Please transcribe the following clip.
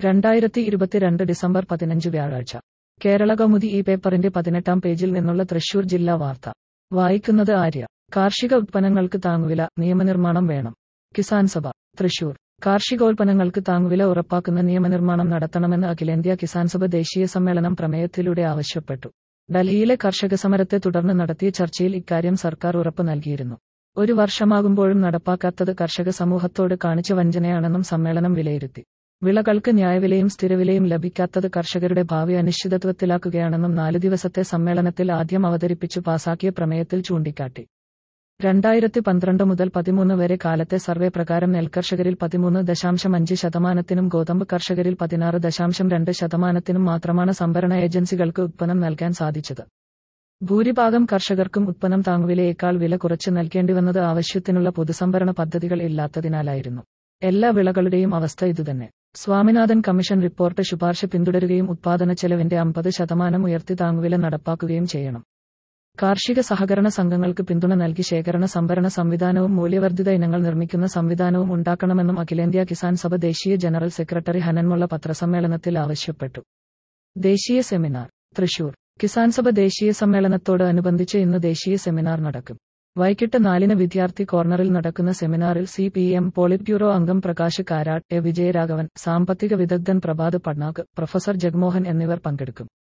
രണ്ടായിരത്തി ഇരുപത്തിരണ്ട് ഡിസംബർ പതിനഞ്ച് വ്യാഴാഴ്ച കേരള കൗമുദി ഈ പേപ്പറിന്റെ പതിനെട്ടാം പേജിൽ നിന്നുള്ള തൃശൂർ ജില്ലാ വാർത്ത വായിക്കുന്നത് ആര്യ കാർഷിക ഉത്പന്നങ്ങൾക്ക് താങ്ങുവില നിയമനിർമ്മാണം വേണം കിസാൻ സഭ തൃശൂർ കാർഷികോൽപ്പന്നങ്ങൾക്ക് താങ്ങുവില ഉറപ്പാക്കുന്ന നിയമനിർമ്മാണം നടത്തണമെന്ന് അഖിലേന്ത്യാ കിസാൻ സഭ ദേശീയ സമ്മേളനം പ്രമേയത്തിലൂടെ ആവശ്യപ്പെട്ടു ഡൽഹിയിലെ കർഷക സമരത്തെ തുടർന്ന് നടത്തിയ ചർച്ചയിൽ ഇക്കാര്യം സർക്കാർ ഉറപ്പ് നൽകിയിരുന്നു ഒരു വർഷമാകുമ്പോഴും നടപ്പാക്കാത്തത് കർഷക സമൂഹത്തോട് കാണിച്ച വഞ്ചനയാണെന്നും സമ്മേളനം വിലയിരുത്തി വിളകൾക്ക് ന്യായവിലയും സ്ഥിരവിലയും ലഭിക്കാത്തത് കർഷകരുടെ ഭാവി അനിശ്ചിതത്വത്തിലാക്കുകയാണെന്നും നാല് ദിവസത്തെ സമ്മേളനത്തിൽ ആദ്യം അവതരിപ്പിച്ചു പാസാക്കിയ പ്രമേയത്തിൽ ചൂണ്ടിക്കാട്ടി രണ്ടായിരത്തി പന്ത്രണ്ട് മുതൽ പതിമൂന്ന് വരെ കാലത്തെ സർവേ പ്രകാരം നെൽകർഷകരിൽ പതിമൂന്ന് ദശാംശം അഞ്ച് ശതമാനത്തിനും ഗോതമ്പ് കർഷകരിൽ പതിനാറ് ദശാംശം രണ്ട് ശതമാനത്തിനും മാത്രമാണ് സംഭരണ ഏജൻസികൾക്ക് ഉത്പന്നം നൽകാൻ സാധിച്ചത് ഭൂരിഭാഗം കർഷകർക്കും ഉത്പന്നം താങ്ങുവിലയേക്കാൾ വില കുറച്ച് നൽകേണ്ടിവന്നത് ആവശ്യത്തിനുള്ള പൊതുസംഭരണ പദ്ധതികൾ ഇല്ലാത്തതിനാലായിരുന്നു എല്ലാ വിളകളുടെയും അവസ്ഥ ഇതുതന്നെ സ്വാമിനാഥൻ കമ്മീഷൻ റിപ്പോർട്ട് ശുപാർശ പിന്തുടരുകയും ഉത്പാദന ചെലവിന്റെ അമ്പത് ശതമാനം ഉയർത്തി താങ്ങുവില നടപ്പാക്കുകയും ചെയ്യണം കാർഷിക സഹകരണ സംഘങ്ങൾക്ക് പിന്തുണ നൽകി ശേഖരണ സംഭരണ സംവിധാനവും മൂല്യവർദ്ധിത ഇനങ്ങൾ നിർമ്മിക്കുന്ന സംവിധാനവും ഉണ്ടാക്കണമെന്നും അഖിലേന്ത്യാ കിസാൻ സഭ ദേശീയ ജനറൽ സെക്രട്ടറി ഹനൻമുള്ള പത്രസമ്മേളനത്തിൽ ആവശ്യപ്പെട്ടു ദേശീയ സെമിനാർ തൃശൂർ കിസാൻ സഭ ദേശീയ സമ്മേളനത്തോട് അനുബന്ധിച്ച് ഇന്ന് ദേശീയ സെമിനാർ നടക്കും വൈകിട്ട് നാലിന് വിദ്യാർത്ഥി കോർണറിൽ നടക്കുന്ന സെമിനാറിൽ C P M politburo അംഗം പ്രകാശ് കാരാട്ട് എ വിജയരാഘവൻ സാമ്പത്തിക വിദഗ്ധൻ പ്രഭാത് പട്നാഗ് പ്രൊഫസർ ജഗ്മോഹൻ എന്നിവർ പങ്കെടുക്കും